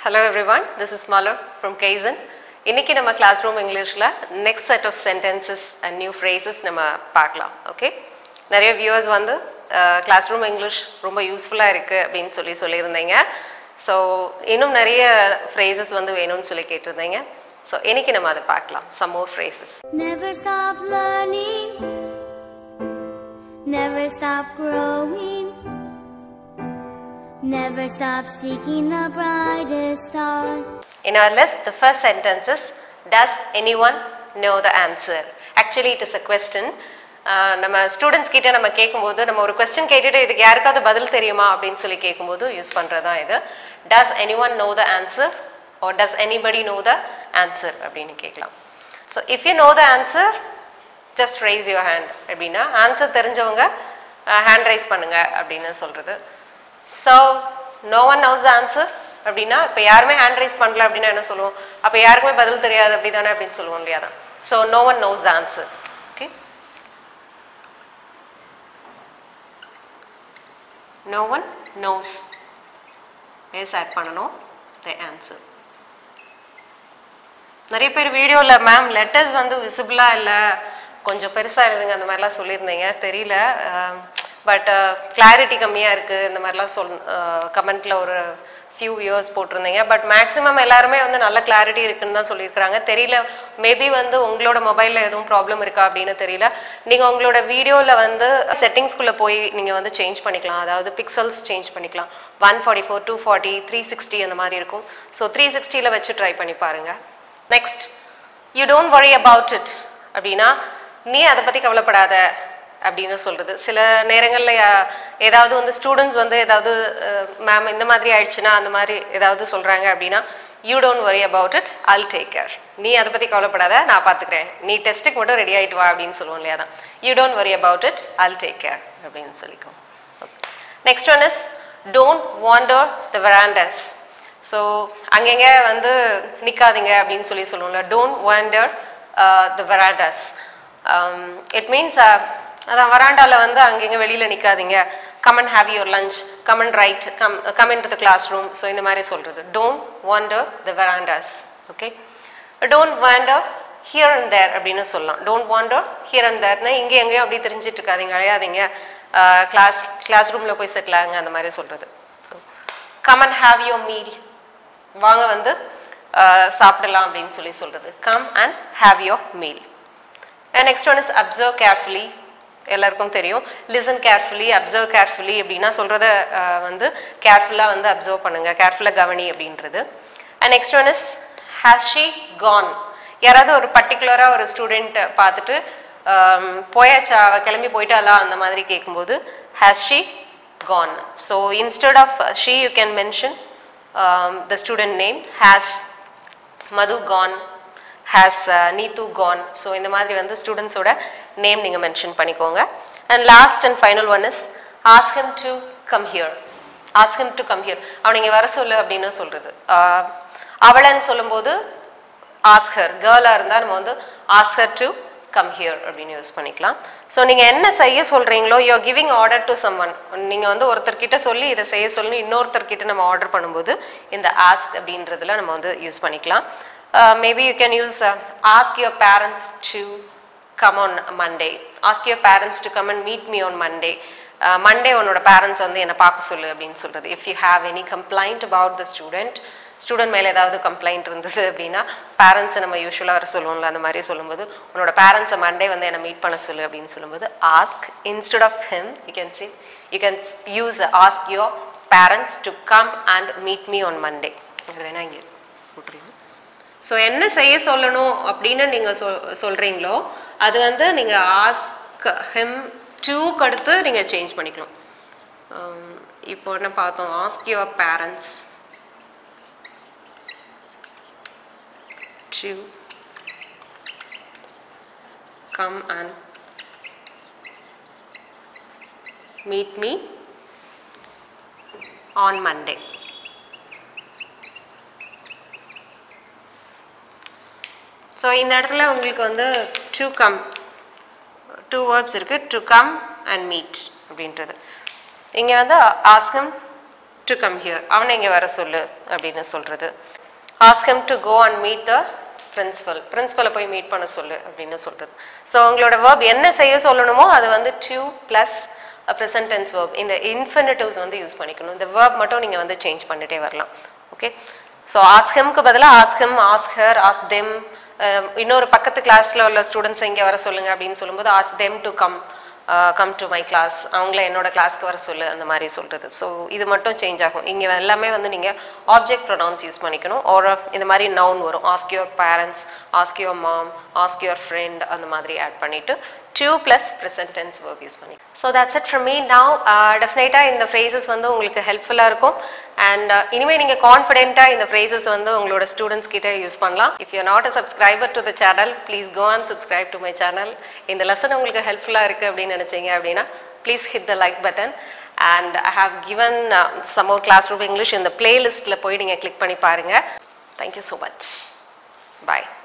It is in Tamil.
Hello everyone, this is Malu from Kaizen. இன்னைக்கு நம்ம கிளாஸ் ரூம் இங்கிலீஷில் next set of sentences and new phrases நம்ம பார்க்கலாம் ஓகே நிறைய வியூவர்ஸ் வந்து கிளாஸ் ரூம் இங்கிலீஷ் ரொம்ப யூஸ்ஃபுல்லாக இருக்குது அப்படின்னு சொல்லி சொல்லியிருந்தீங்க ஸோ இன்னும் நிறைய ஃப்ரேசஸ் வந்து வேணும்னு சொல்லி கேட்டிருந்தீங்க ஸோ இன்னைக்கு நம்ம அதை பார்க்கலாம் some more phrases Never stop learning. Never stop growing. Never stop seeking the brightest star. In our list, the first sentence is Does anyone know the answer? Actually, it is a question. ஆஹ் நம்ம ஸ்டூடெண்ட்ஸ் கிட்ட நம்ம கேட்கும்போது நம்ம ஒரு கொஸ்டின் கேட்டுட்டு இதுக்கு யாருக்காவது பதில் தெரியுமா அப்படின்னு சொல்லி கேட்கும்போது யூஸ் பண்ணுறது தான் இது does anyone know the answer or does anybody know the answer அப்படின்னு கேட்கலாம் so if you know the answer just raise your hand அப்படின்னா ஆன்சர் தெரிஞ்சவங்க ஹேண்ட் ரைஸ் பண்ணுங்க அப்படின்னு சொல்கிறது so no one knows the answer அப்படின்னா இப்போ யாருமே ஹேண்ட் ரைஸ் பண்ணல அப்படின்னா என்ன சொல்லுவோம் அப்போ யாருக்குமே பதில் தெரியாது அப்படி தானே அப்படின்னு சொல்லுவோம் இல்லையா தான் so no one knows the answer okay no one knows yes add பண்ணணும் த ஆன்சர் நிறைய பேர் வீடியோவில் மேம் லெட்டர்ஸ் வந்து விசிபிளாக இல்லை கொஞ்சம் பெருசாக எழுதுங்க அந்த மாதிரிலாம் சொல்லியிருந்தீங்க தெரியல பட் கிளாரிட்டி கம்மியாக இருக்குது இந்த மாதிரிலாம் சொல் கமெண்ட்டில் ஒரு ஃபியூ வியூவர்ஸ் போட்டிருந்தீங்க பட் மேக்ஸிமம் எல்லாருமே வந்து நல்ல கிளாரிட்டி இருக்குன்னு தான் சொல்லியிருக்கிறாங்க தெரியல மேபி வந்து உங்களோட மொபைலில் எதுவும் ப்ராப்ளம் இருக்கா அப்படின்னு தெரியல நீங்கள் உங்களோட வீடியோவில் வந்து செட்டிங்ஸ்குள்ளே போய் நீங்கள் வந்து சேஞ்ச் பண்ணிக்கலாம் அதாவது பிக்சல்ஸ் சேஞ்ச் பண்ணிக்கலாம் one forty four two forty three sixty அந்த மாதிரி இருக்கும் ஸோ த்ரீ சிக்ஸ்டியில் வச்சு ட்ரை பண்ணி பாருங்கள் next you don't worry about it அப்படின்னா நீ அதை பற்றி கவலைப்படாத அப்படின்னு சொல்கிறது சில நேரங்களில் ஏதாவது வந்து ஸ்டூடெண்ட்ஸ் வந்து ஏதாவது மேம் இந்த மாதிரி ஆயிடுச்சுன்னா அந்த மாதிரி ஏதாவது சொல்கிறாங்க அப்படின்னா you don't worry about it I'll take care நீ அதை பற்றி கவலைப்படாத நான் பார்த்துக்கிறேன் நீ டெஸ்ட்டுக்கு மட்டும் ரெடி ஆகிட்டு வா அப்படின்னு சொல்லுவோம் இல்லையா தான் you don't worry about it I'll take care அப்படின்னு சொல்லிக்கோ next one is don't wander the verandas so அங்கங்கே வந்து நிற்காதீங்க அப்படின்னு சொல்லி சொல்லுவோம்ல don't wander the verandas it means அதான் வராண்டாவில் வந்து அங்கங்கே வெளியில் நிற்காதீங்க come and have your lunch come and right come come into the classroom so இந்த மாதிரி சொல்கிறது don't wander the verandas okay don't wander here and there அப்படின்னு சொல்லலாம் டோன்ட் வாண்டர் ஹியர் அண்ட் தேர்னா இங்கே எங்கேயும் அப்படி தெரிஞ்சிட்டு இருக்காதீங்க அழையாதீங்க கிளாஸ் கிளாஸ் ரூமில் போய் செட்டில் ஆகுங்க அந்த மாதிரி சொல்கிறது so come and have your meal வாங்க வந்து சாப்பிடலாம் அப்படின்னு சொல்லி சொல்கிறது come and have your meal and next one is observe carefully எல்லாருக்கும் தெரியும் லிசன் கேர்ஃபுல்லி அப்சர்வ் கேர்ஃபுல்லி அப்படின்னா சொல்கிறத வந்து கேர்ஃபுல்லாக வந்து அப்சர்வ் பண்ணுங்கள் கேர்ஃபுல்லாக கவனி அப்படின்றது and next one is has she gone யாராவது ஒரு பர்டிகுலராக ஒரு ஸ்டூடெண்ட் பார்த்துட்டு போயாச்சா அவள் கிளம்பி போயிட்டாளா அந்த மாதிரி கேட்கும்போது has she gone. So instead of uh, she, you can mention um, the student name has Madhu gone, has uh, Neetu gone. So இந்த மாதிரி வந்து ஸ்டூடெண்ட்ஸோட நேம் நீங்கள் மென்ஷன் பண்ணிக்கோங்க and last and final one is ask him to come here ask him to come here அவனை இங்கே வர சொல்லு அப்படின்னு சொல்கிறது அவளைன்னு சொல்லும்போது ஆஸ்கர் கேர்ளாக இருந்தால் நம்ம வந்து ஆஸ்கர் டு கம் ஹியர் அப்படின்னு யூஸ் பண்ணிக்கலாம் ஸோ நீங்கள் என்ன செய்ய சொல்கிறீங்களோ you giving order to someone நீங்கள் வந்து ஒருத்தர்கிட்ட சொல்லி இதை செய்ய சொல்லி இன்னொருத்தர்கிட்ட நம்ம ஆர்டர் பண்ணும்போது இந்த ஆஸ்க் அப்படின்றதுல நம்ம வந்து யூஸ் பண்ணிக்கலாம் maybe you can use ask your parents to come on Monday ask your parents to come and meet me on Monday Monday உன்னோட பேரண்ட்ஸ் வந்து என்னை பார்க்க சொல்லு அப்படின்னு சொல்கிறது if you have any complaint about the student student மேலே ஏதாவது கம்ப்ளைண்ட் இருந்தது அப்படின்னா பேரண்ட்ஸை நம்ம யூஸ்வலாக வர சொல்லுவோம்ல அந்த மாதிரி சொல்லும்போது உன்னோட பேரண்ட்ஸை மண்டே வந்து என்னை மீட் பண்ண சொல்லு அப்படின்னு சொல்லும்போது ask instead of him you can see you can use ask your parents to come and meet me on Monday அது வேணா இங்கே போட்டுருங்க ஸோ என்ன செய்ய சொல்லணும் அப்படின்னு நீங்கள் சொல் சொல்கிறீங்களோ அது வந்து நீங்கள் ஆஸ்க் ஹிம் டூக்கு அடுத்து நீங்கள் சேஞ்ச் பண்ணிக்கலாம் இப்போ என்ன பார்த்தோம் ask your parents to come and meet me on Monday. So இந்த இடத்துல உங்களுக்கு வந்து டு கம் டூ வேர்ப்ஸ் இருக்குது டு கம் அண்ட் மீட் அப்படின்றது இங்கே வந்து ஆஸ்கம் டு கம் ஹியர் அவனை இங்கே வர சொல்லு அப்படின்னு சொல்கிறது ask him to go and meet the principal பிரின்சிபலை போய் மீட் பண்ண சொல்லு அப்படின்னு சொல்கிறது ஸோ உங்களோட வேர்ப் என்ன செய்ய சொல்லணுமோ அது வந்து to plus present tense verb இந்த இன்ஃபினிட்டிவ்ஸ் வந்து யூஸ் பண்ணிக்கணும் இந்த வேர்ப் மட்டும் நீங்கள் வந்து சேஞ்ச் பண்ணிட்டே வரலாம் ஓகே ஸோ ஆஸ்கம்க்கு பதிலாக ஆஸ்கம் ஆஸ்கர் ஆஸ் தெம் இன்னொரு பக்கத்து கிளாஸில் உள்ள ஸ்டூடெண்ட்ஸ் இங்கே வர சொல்லுங்க அப்படின்னு சொல்லும்போது ask them to come come to my class அவங்கள என்னோட கிளாஸ்க்கு வர சொல்லு அந்த மாதிரி சொல்கிறது ஸோ இது மட்டும் சேஞ்ச் ஆகும் இங்கே எல்லாமே வந்து நீங்கள் ஆப்ஜெக்ட் ப்ரொனவுன்ஸ் யூஸ் பண்ணிக்கணும் ஒரு இந்த மாதிரி நவுன் வரும் ask your parents ask your mom ask your friend அந்த மாதிரி ஆட் பண்ணிவிட்டு to plus present tense verb use பண்ணி so that's it from me now டெஃபினட்டாக இந்த ஃப்ரேசஸ் வந்து உங்களுக்கு ஹெல்ப்ஃபுல்லாக இருக்கும் அண்ட் இனிமேல் நீங்கள் கான்ஃபிடென்ட்டாக இந்த ஃப்ரேசஸ் வந்து உங்களோட ஸ்டூடெண்ட்ஸ் கிட்ட யூஸ் பண்ணலாம் if you not a subscriber to the channel please go and subscribe to my channel இந்த லெசன் உங்களுக்கு ஹெல்ப்ஃபுல்லாக இருக்குது அப்படின்னு நினச்சிங்க அப்படின்னா please hit the like button and I have given some more classroom English இந்த பிளேலிஸ்ட்டில் போய் நீங்கள் கிளிக் பண்ணி பாருங்கள் தேங்க்யூ ஸோ மச் பாய்